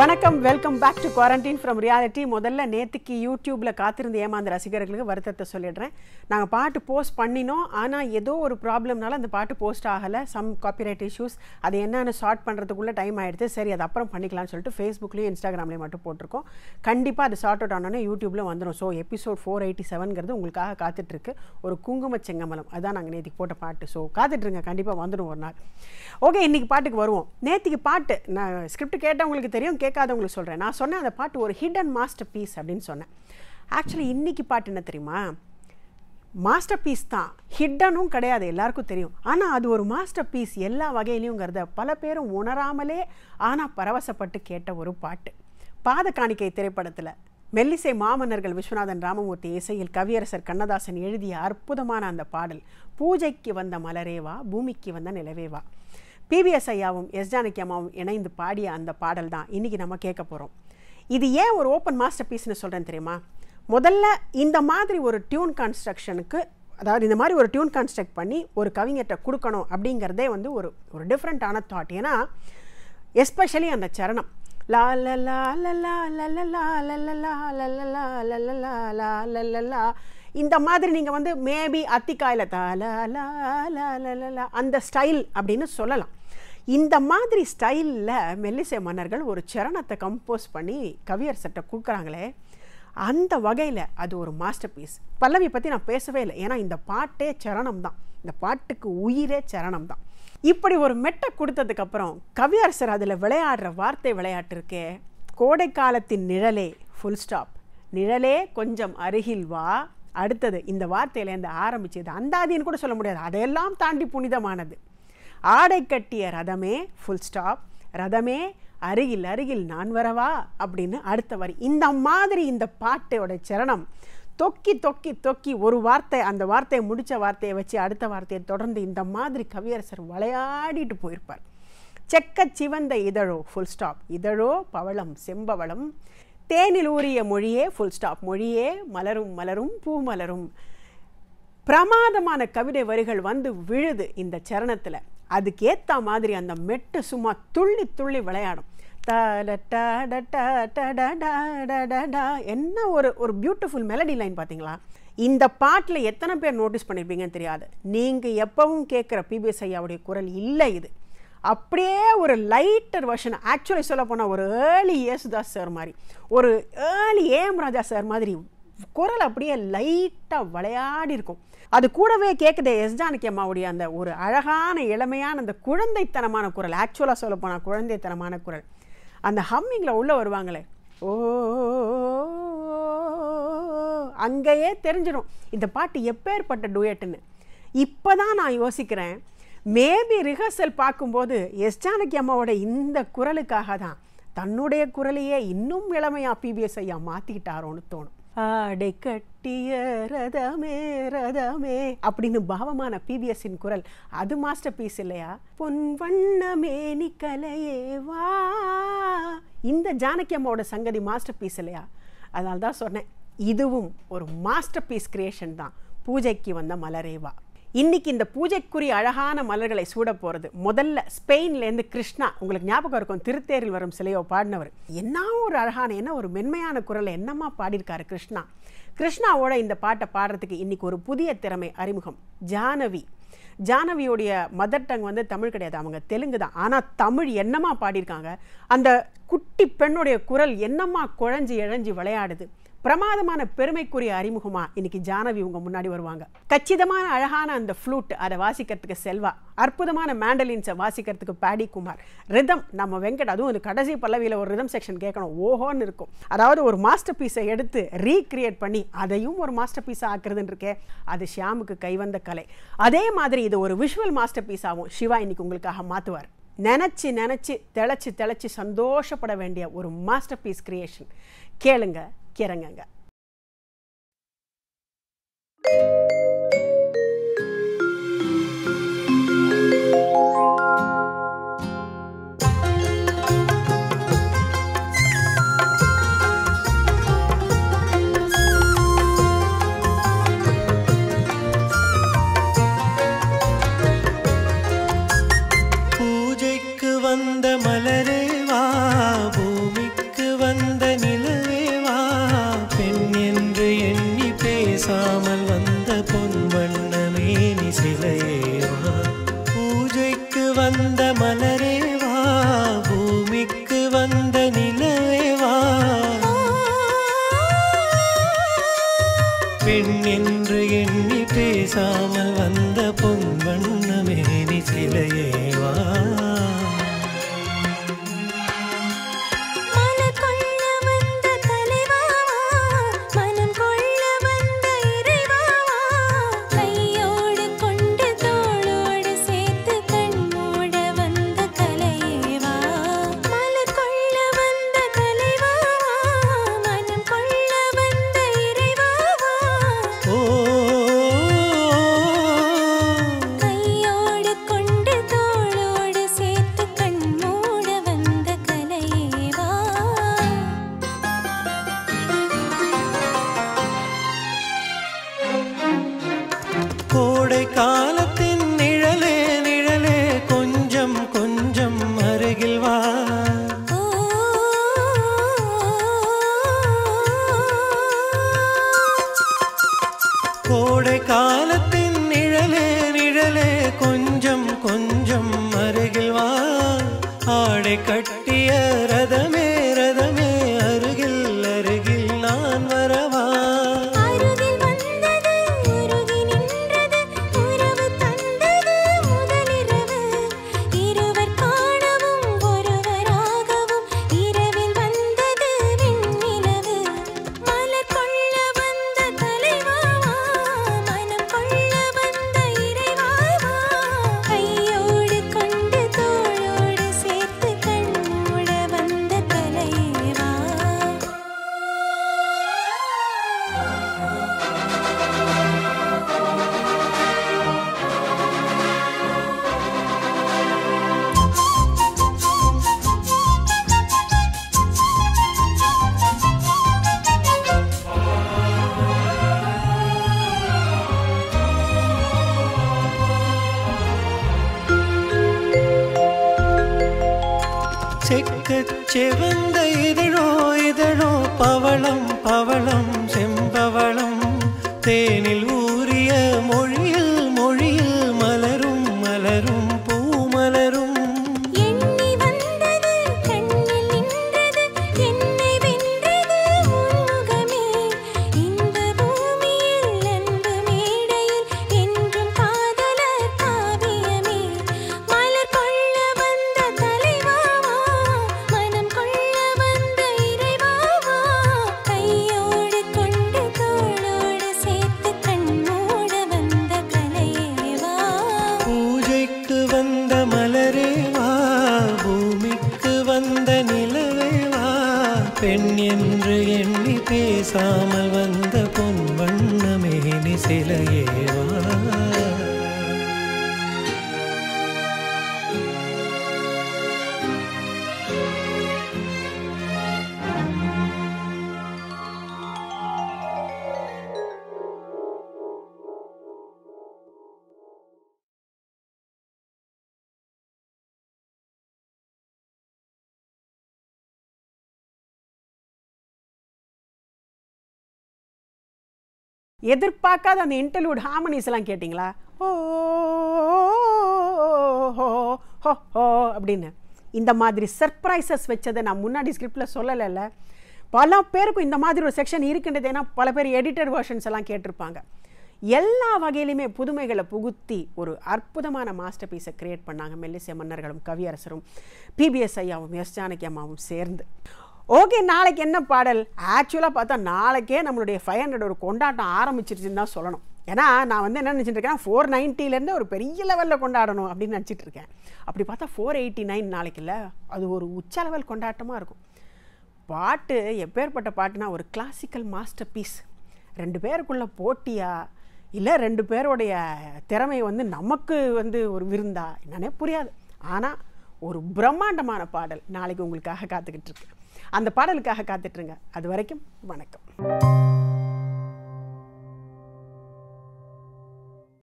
வணக்கம் welcome back to quarantine from reality முதல்ல நேற்றுக்கு யூடியூப்பில் காத்திருந்த ஏமாந்த ரசிகர்களுக்கு வருத்தத்தை சொல்லிடுறேன் நாங்கள் பாட்டு போஸ்ட் பண்ணினோம் ஆனால் ஏதோ ஒரு ப்ராப்ளம்னால அந்த பாட்டு போஸ்ட் ஆகலை சம் காப்பிரைட் இஷ்யூஸ் அது என்னென்னு சார்ட் பண்ணுறதுக்குள்ளே டைம் ஆகிடுது சரி அது அப்புறம் பண்ணிக்கலாம்னு சொல்லிட்டு ஃபேஸ்புக்லேயும் இன்ஸ்டாகிராம்லேயும் மட்டும் போட்டிருக்கோம் கண்டிப்பாக அது சார்ட் அவுட் ஆனோன்னே யூடியூப்பில் வந்துடும் ஸோ எபிசோட் ஃபோர் எயிட்டி செவன்கிறது உங்களுக்காக காத்துட்ருக்கு ஒரு குங்கும செங்கமலம் அதான் நாங்கள் நேற்றுக்கு போட்ட பாட்டு ஸோ காத்துட்ருங்க கண்டிப்பாக வந்துடும் ஒரு நாள் ஓகே இன்றைக்கி பாட்டுக்கு வருவோம் நேற்றுக்கு பாட்டு நான் ஸ்கிரிப்ட் கேட்டவங்களுக்கு தெரியும் கேட்காதவங்களுக்கு சொல்கிறேன் நான் சொன்னேன் அந்த பாட்டு ஒரு ஹிடன் மாஸ்டர் பீஸ் அப்படின்னு சொன்னேன் ஆக்சுவலி இன்னைக்கு பாட்டு என்ன தெரியுமா மாஸ்டர் பீஸ் தான் ஹிட்டனும் கிடையாது எல்லாருக்கும் தெரியும் ஆனால் அது ஒரு மாஸ்டர் பீஸ் எல்லா வகையிலையுங்கிறத பல பேரும் உணராமலே ஆனால் பரவசப்பட்டு கேட்ட ஒரு பாட்டு பாத காணிக்கை திரைப்படத்தில் மெல்லிசை மாமன்னர்கள் விஸ்வநாதன் ராமமூர்த்தி இசையில் கவியரசர் கண்ணதாசன் எழுதிய அற்புதமான அந்த பாடல் பூஜைக்கு வந்த மலரேவா பூமிக்கு வந்த நிலவேவா பிபிஎஸ் ஐயாவும் எஸ் ஜானகி அம்மாவும் இணைந்து பாடிய அந்த பாடல் தான் இன்றைக்கி நம்ம கேட்க போகிறோம் இது ஏன் ஒரு ஓப்பன் மாஸ்டர் பீஸ்னு சொல்கிறேன் தெரியுமா முதல்ல இந்த மாதிரி ஒரு டியூன் கன்ஸ்ட்ரக்ஷனுக்கு அதாவது இந்த மாதிரி ஒரு டியூன் கன்ஸ்ட்ரக்ட் பண்ணி ஒரு கவிஞர்கிட்ட கொடுக்கணும் அப்படிங்கிறதே வந்து ஒரு ஒரு டிஃப்ரெண்ட்டான தாட் ஏன்னா எஸ்பெஷலி அந்த சரணம் லா ல லா ல லா ல ல லா ல ல லா ல ல லா ல ல லா லா ல ல லா இந்த மாதிரி நீங்கள் வந்து மேபி அத்திக்காயில் தா ல லா லா ல ல லா அந்த ஸ்டைல் அப்படின்னு சொல்லலாம் இந்த மாதிரி ஸ்டைலில் மெல்லிசை மன்னர்கள் ஒரு சரணத்தை கம்போஸ் பண்ணி கவியரசர்கிட்ட கொடுக்குறாங்களே அந்த வகையில் அது ஒரு மாஸ்டர் பீஸ் பல்லவி பற்றி நான் பேசவே இல்லை ஏன்னா இந்த பாட்டே சரணம் தான் இந்த பாட்டுக்கு உயிரே சரணம் தான் இப்படி ஒரு மெட்டை கொடுத்ததுக்கப்புறம் கவியரசர் அதில் விளையாடுற வார்த்தை விளையாட்டு இருக்கே கோடை காலத்தின் நிழலே ஃபுல் ஸ்டாப் நிழலே கொஞ்சம் அருகில் வா அடுத்தது இந்த வார்த்தையிலேருந்து ஆரம்பிச்சது அந்தாதின்னு கூட சொல்ல முடியாது அதையெல்லாம் தாண்டி புனிதமானது ஆடை கட்டிய ரதமே ஃபுல் ஸ்டாப் ரதமே அருகில் அருகில் நான் வரவா அப்படின்னு அடுத்த வரி இந்த மாதிரி இந்த பாட்டோட சரணம் தொக்கி தொக்கி தொக்கி ஒரு வார்த்தை அந்த வார்த்தையை முடித்த வார்த்தையை வச்சு அடுத்த வார்த்தையை தொடர்ந்து இந்த மாதிரி கவியரசர் விளையாடிட்டு போயிருப்பார் செக்க சிவந்த இதழோ ஃபுல் ஸ்டாப் இதழோ பவளம் செம்பவளம் தேனில் ஊறிய மொழியே ஃபுல் ஸ்டாப் மொழியே மலரும் மலரும் பூ மலரும் பிரமாதமான கவிதை வரிகள் வந்து விழுது இந்த சரணத்தில் அதுக்கேற்ற மாதிரி அந்த மெட்டு சும்மா துள்ளி துள்ளி விளையாடும் என்ன ஒரு ஒரு பியூட்டிஃபுல் மெலடி லைன் பார்த்தீங்களா இந்த பாட்டில் எத்தனை பேர் நோட்டீஸ் பண்ணியிருப்பீங்கன்னு தெரியாது நீங்கள் எப்பவும் கேட்குற பிபிஎஸ் ஐயாவுடைய குரல் இல்லை இது அப்படியே ஒரு லைட்டர் வெர்ஷன் ஆக்சுவலி சொல்ல போனால் ஒரு ஏர்லி ஏசுதாஸ் சார் மாதிரி ஒரு ஏர்லி ஏஎம் ராஜா சார் மாதிரி குரல் அப்படியே லைட்டாக விளையாடி இருக்கும் அது கூடவே கேட்குதே எஸ் ஜானகி அம்மாவுடைய அந்த ஒரு அழகான இளமையான அந்த குழந்தைத்தனமான குரல் ஆக்சுவலாக சொல்ல போனால் குழந்தைத்தனமான குரல் அந்த ஹம்மிங்கில் உள்ளே வருவாங்களே ஓ அங்கேயே தெரிஞ்சிடும் இந்த பாட்டு எப்பேற்பட்ட டூயட்டுன்னு இப்போ தான் நான் யோசிக்கிறேன் மேபி ரிஹர்சல் பார்க்கும்போது எஸ் ஜானகி அம்மாவோட இந்த குரலுக்காக தான் தன்னுடைய குரலையே இன்னும் இளமையாக பிபிஎஸ் ஐயா மாற்றிக்கிட்டாரோன்னு தோணும் ஆடை கட்டிய ரதமே ரதமே அப்படின்னு பாவமான பிபிஎஸ்ஸின் குரல் அது மாஸ்டர் பீஸ் இல்லையா பொன் வண்ணமே நீ கலையே வா இந்த ஜானகி அம்மாவோட சங்கதி மாஸ்டர் பீஸ் இல்லையா அதனால தான் சொன்னேன் இதுவும் ஒரு மாஸ்டர் பீஸ் கிரியேஷன் தான் பூஜைக்கு வந்த மலரேவா இன்னைக்கு இந்த பூஜைக்குரிய அழகான மலர்களை சூட போகிறது முதல்ல ஸ்பெயின்லேருந்து கிருஷ்ணா உங்களுக்கு ஞாபகம் இருக்கும் திருத்தேரில் வரும் சிலையோ பாடினவர் என்ன ஒரு அழகான என்ன ஒரு மென்மையான குரலை என்னமா பாடியிருக்காரு கிருஷ்ணா கிருஷ்ணாவோட இந்த பாட்டை பாடுறதுக்கு இன்னைக்கு ஒரு புதிய திறமை அறிமுகம் ஜானவி ஜானவியோடைய மதர் டங் வந்து தமிழ் கிடையாது அவங்க தெலுங்கு தான் ஆனால் தமிழ் என்னமா பாடியிருக்காங்க அந்த குட்டி பெண்ணுடைய குரல் என்னமா குழஞ்சி இழஞ்சி விளையாடுது பிரமாதமான பெருமைக்குரிய அறிமுகமா இன்னைக்கு ஜானவி உங்க முன்னாடி வருவாங்க கச்சிதமான அழகான அந்த ஃப்ளூட் அதை வாசிக்கிறதுக்கு செல்வா அற்புதமான மேண்டலின்ஸை வாசிக்கிறதுக்கு பேடி குமார் ரிதம் நம்ம வெங்கட் அதுவும் இந்த கடைசி பல்லவியில் ஒரு ரிதம் செக்ஷன் கேட்கணும் ஓஹோன்னு இருக்கும் அதாவது ஒரு மாஸ்டர் பீஸை எடுத்து ரீக்ரியேட் பண்ணி அதையும் ஒரு மாஸ்டர் பீஸாக ஆக்குறதுன்னு இருக்கே அது ஷியாமுக்கு கைவந்த கலை அதே மாதிரி இது ஒரு விஷுவல் மாஸ்டர் பீஸாகவும் சிவா இன்னைக்கு உங்களுக்காக மாற்றுவார் நினச்சி நினச்சி திளைச்சி திளைச்சி சந்தோஷப்பட வேண்டிய ஒரு மாஸ்டர் பீஸ் கிரியேஷன் கேளுங்க கிறங்குங்க பூஜைக்கு வந்த மலரே வா பூமிக்கு ஆடை கட்டிய ரதமே ரதமே அருகில் அருகில் நான் வரவா அருகில் வந்தது உருகி நின்றது உறவு தந்தது முதலிரவு இருவர் காணவும் ஒருவராகவும் இரவில் வந்தது வெண்ணிலவு மலர் கொள்ள வந்த தலைவாவா மனம் கொள்ள வந்த இறைவாவா கையோடு கொண்டு தோளோடு சேர்த்து கண்மூட வந்த தலைவா செக்கச் செவந்த இதழோ இதழோ பவளம் பவளம் செம்பவளம் தேனில் ஊறிய மொழியில் மொழியில் மலரும் மலரும் பூமலரும் எண்ணி வந்தது கண்ணில் நின்றது என்னை வென்றது உன்முகமே இந்த பூமியில் அன்பு மேடையில் என்றும் காதலர் காவியமே மலர் கொள்ள வந்த தலைவாவா மனம் கொள்ள வந்த இறைவாவா கையோடு கொண்டு தோளோடு சேர்த்து கண்ணோட வந்த கலையேவா பூஜைக்கு வந்த மலரே வா பூமிக்கு வந்த நிலவே வா பெண் என்று எண்ணி பேசாமல் வந்த பொன் வண்ணமேனி சிலையே வா எதிர்பார்க்காத அந்த இன்டர்லூட் ஹார்மனிஸ் எல்லாம் கேட்டிங்களா ஓ ஹோ ஹோ ஹோ அப்படின்னு இந்த மாதிரி சர்ப்ரைசஸ் வச்சதை நான் முன்னாடி ஸ்கிரிப்டில் சொல்லலைல்ல பல பேருக்கும் இந்த மாதிரி ஒரு செக்ஷன் இருக்கின்றது ஏன்னா பல பேர் எடிட்டட் வெர்ஷன்ஸ் எல்லாம் கேட்டிருப்பாங்க எல்லா வகையிலுமே புதுமைகளை புகுத்தி ஒரு அற்புதமான மாஸ்டர் பீஸை கிரியேட் பண்ணாங்க மெல்லிசை மன்னர்களும் கவியரசரும் பிபிஎஸ் ஐயாவும் எஸ் ஜானகி அம்மாவும் சேர்ந்து ஓகே நாளைக்கு என்ன பாடல் ஆக்சுவலாக பார்த்தா நாளைக்கே நம்மளுடைய ஃபைவ் ஹண்ட்ரட் ஒரு கொண்டாட்டம் ஆரம்பிச்சிருச்சுன்னு தான் சொல்லணும் ஏன்னா நான் வந்து என்ன நினச்சிட்டு இருக்கேன் ஃபோர் நைன்ட்டிலேருந்து ஒரு பெரிய லெவலில் கொண்டாடணும் அப்படின்னு நினச்சிட்டு இருக்கேன் அப்படி பார்த்தா ஃபோர் எயிட்டி நைன் நாளைக்குல்ல அது ஒரு உச்ச லெவல் கொண்டாட்டமாக இருக்கும் பாட்டு எப்பேற்பட்ட பாட்டுனா ஒரு கிளாசிக்கல் மாஸ்டர் பீஸ் ரெண்டு பேருக்குள்ள போட்டியா இல்லை ரெண்டு பேருடைய திறமை வந்து நமக்கு வந்து ஒரு விருந்தா என்னன்னே புரியாது ஆனால் ஒரு பிரம்மாண்டமான பாடல் நாளைக்கு உங்களுக்காக காத்துக்கிட்டு இருக்கு அந்த பாடலுக்காக காத்துட்ருங்க அது வரைக்கும் வணக்கம்